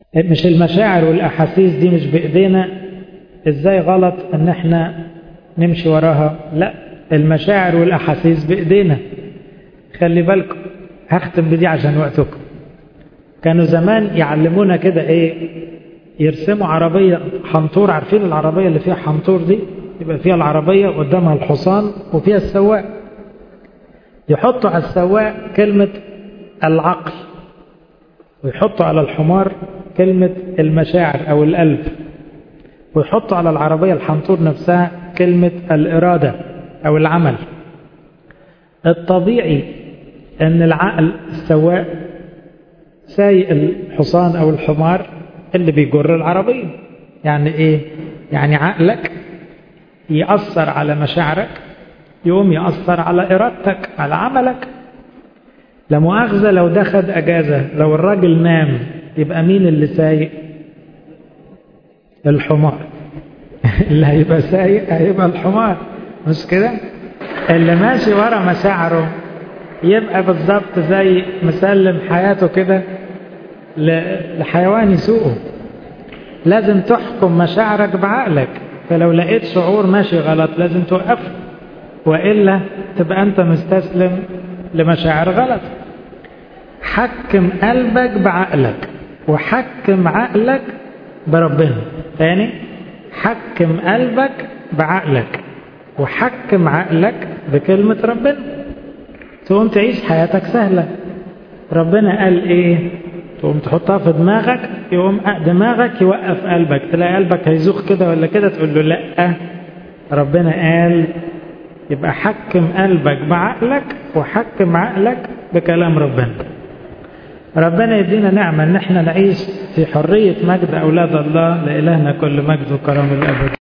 مش المشاعر والأحاسيس دي مش بإيدينا إزاي غلط إن إحنا نمشي وراها لا المشاعر والأحاسيس بإيدينا خلي بالكم هختم بدي عشان وقتكم كانوا زمان يعلمونا كده إيه يرسموا عربية حنطور عارفين العربية اللي فيها حنطور دي يبقى فيها العربية قدامها الحصان وفيها السواق يحطوا على السواق كلمة العقل ويحطوا على الحمار كلمة المشاعر أو القلب ويحطوا على العربية الحنطور نفسها كلمة الإرادة أو العمل الطبيعي أن العقل السواق سايق الحصان أو الحمار اللي بيجر العربية يعني إيه؟ يعني عقلك يأثر على مشاعرك يقوم يأثر على إرادتك على عملك لا مؤاخذة لو ده خد أجازة لو الراجل نام يبقى مين اللي سايق الحمار اللي هيبقى سايق هيبقى الحمار مش كده اللي ماشي ورا مشاعره يبقى بالظبط زي مسلم حياته كده لحيوان يسوقه لازم تحكم مشاعرك بعقلك فلو لقيت شعور ماشي غلط لازم توقفه وإلا تبقى أنت مستسلم لمشاعر غلط حكم قلبك بعقلك وحكم عقلك بربنا تاني حكم قلبك بعقلك وحكم عقلك بكلمة ربنا تقوم تعيش حياتك سهلة ربنا قال ايه تقوم تحطها في دماغك يقوم دماغك يوقف قلبك تلاقي قلبك هيزوخ كده ولا كده تقول له لا ربنا قال يبقى حكم قلبك بعقلك وحكم عقلك بكلام ربنا ربنا يدينا نعمة ان احنا نعيش في حرية مجد اولاد الله لإلهنا كل مجد وكرم الابد